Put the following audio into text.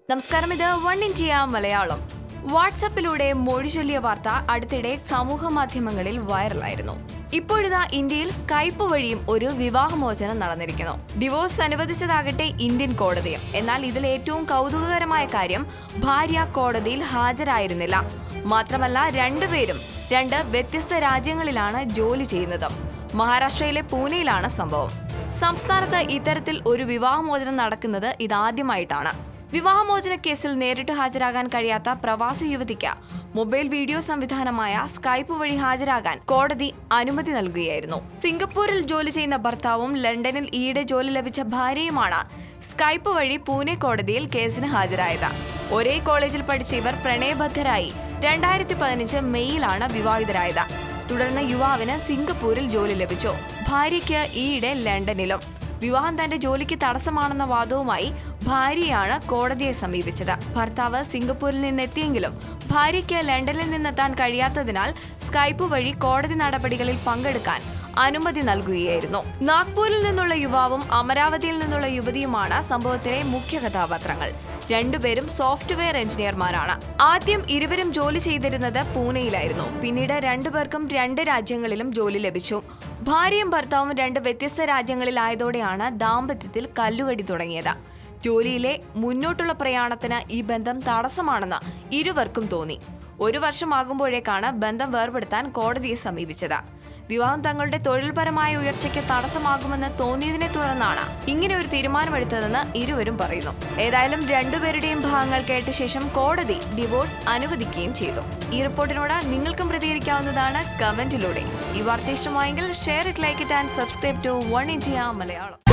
നമസ്കാരം ഇത് one India Malayalam വാട്സപ്പിലൂടെ മൊഴി ചൊല്ലിയ വാർത്ത അടുത്തിടെ സമൂഹ മാധ്യമങ്ങളിൽ വൈറലായിരുന്നു ഇപ്പോഴിതാ ഇന്ത്യയിൽ സ്കൈപ്പ് വഴിയും ഒരു വിവാഹമോചനം നടന്നിരിക്കുന്നു ഡിവോഴ്സ് അനുവദിച്ചതാകട്ടെ ഇന്ത്യൻ കോടതിയും എന്നാൽ ഇതിൽ ഏറ്റവും കൗതുകകരമായ കാര്യം ഭാര്യ കോടതിയിൽ ഹാജരായിരുന്നില്ല മാത്രമല്ല രണ്ടുപേരും രണ്ട് വ്യത്യസ്ത രാജ്യങ്ങളിലാണ് ജോലി ചെയ്യുന്നത് മഹാരാഷ്ട്രയിലെ പൂനെയിലാണ് സംഭവം സംസ്ഥാനത്ത് ഇത്തരത്തിൽ ഒരു വിവാഹമോചനം നടക്കുന്നത് ഇതാദ്യമായിട്ടാണ് വിവാഹമോചന കേസിൽ നേരിട്ട് ഹാജരാകാൻ കഴിയാത്ത പ്രവാസി യുവതിക്ക് മൊബൈൽ വീഡിയോ സംവിധാനമായ സ്കൈപ്പ് വഴി ഹാജരാകാൻ കോടതി അനുമതി നൽകുകയായിരുന്നു സിംഗപ്പൂരിൽ ജോലി ചെയ്യുന്ന ഭർത്താവും ലണ്ടനിൽ ഈയിടെ ജോലി ലഭിച്ച ഭാര്യയുമാണ് സ്കൈപ്പ് വഴി പൂനെ കോടതിയിൽ കേസിന് ഹാജരായത് ഒരേ കോളേജിൽ പഠിച്ച ഇവർ പ്രണയബദ്ധരായി രണ്ടായിരത്തി പതിനഞ്ച് മെയ്യിലാണ് വിവാഹിതരായത് തുടർന്ന് യുവാവിന് സിംഗപ്പൂരിൽ ജോലി ലഭിച്ചു ഭാര്യയ്ക്ക് ഈയിടെ ലണ്ടനിലും വിവാഹം തന്റെ ജോലിക്ക് തടസ്സമാണെന്ന വാദവുമായി ഭാര്യയാണ് കോടതിയെ സമീപിച്ചത് ഭർത്താവ് സിംഗപ്പൂരിൽ നിന്നെത്തിയെങ്കിലും ഭാര്യയ്ക്ക് ലണ്ടനിൽ നിന്നെത്താൻ കഴിയാത്തതിനാൽ സ്കൈപ്പ് വഴി കോടതി നടപടികളിൽ പങ്കെടുക്കാൻ അനുമതി നൽകുകയായിരുന്നു നാഗ്പൂരിൽ നിന്നുള്ള യുവാവും അമരാവതിയിൽ നിന്നുള്ള യുവതിയുമാണ് സംഭവത്തിലെ മുഖ്യ കഥാപാത്രങ്ങൾ രണ്ടുപേരും സോഫ്റ്റ്വെയർ എഞ്ചിനീയർമാരാണ് ആദ്യം ഇരുവരും ജോലി ചെയ്തിരുന്നത് പൂനെയിലായിരുന്നു പിന്നീട് രണ്ടുപേർക്കും രണ്ട് രാജ്യങ്ങളിലും ജോലി ലഭിച്ചു ഭാര്യയും ഭർത്താവും രണ്ട് വ്യത്യസ്ത രാജ്യങ്ങളിലായതോടെയാണ് ദാമ്പത്യത്തിൽ കല്ലുകടി തുടങ്ങിയത് ജോലിയിലെ മുന്നോട്ടുള്ള പ്രയാണത്തിന് ഈ ബന്ധം തടസ്സമാണെന്ന് ഇരുവർക്കും തോന്നി ഒരു വർഷമാകുമ്പോഴേക്കാണ് ബന്ധം വേർപെടുത്താൻ കോടതിയെ സമീപിച്ചത് വിവാഹം തങ്ങളുടെ തൊഴിൽപരമായ ഉയർച്ചയ്ക്ക് തടസ്സമാകുമെന്ന് തോന്നിയതിനെ തുടർന്നാണ് ഇങ്ങനെ ഒരു തീരുമാനമെടുത്തതെന്ന് ഇരുവരും പറയുന്നു ഏതായാലും രണ്ടുപേരുടെയും ഭാഗങ്ങൾ കേട്ട ശേഷം കോടതി ഡിവോഴ്സ് അനുവദിക്കുകയും ചെയ്തു ഈ റിപ്പോർട്ടിനോട് നിങ്ങൾക്കും പ്രതികരിക്കാവുന്നതാണ് കമന്റിലൂടെ ഈ വാർത്ത ഇഷ്ടമായെങ്കിൽ share it like it and subscribe to One India Malayalam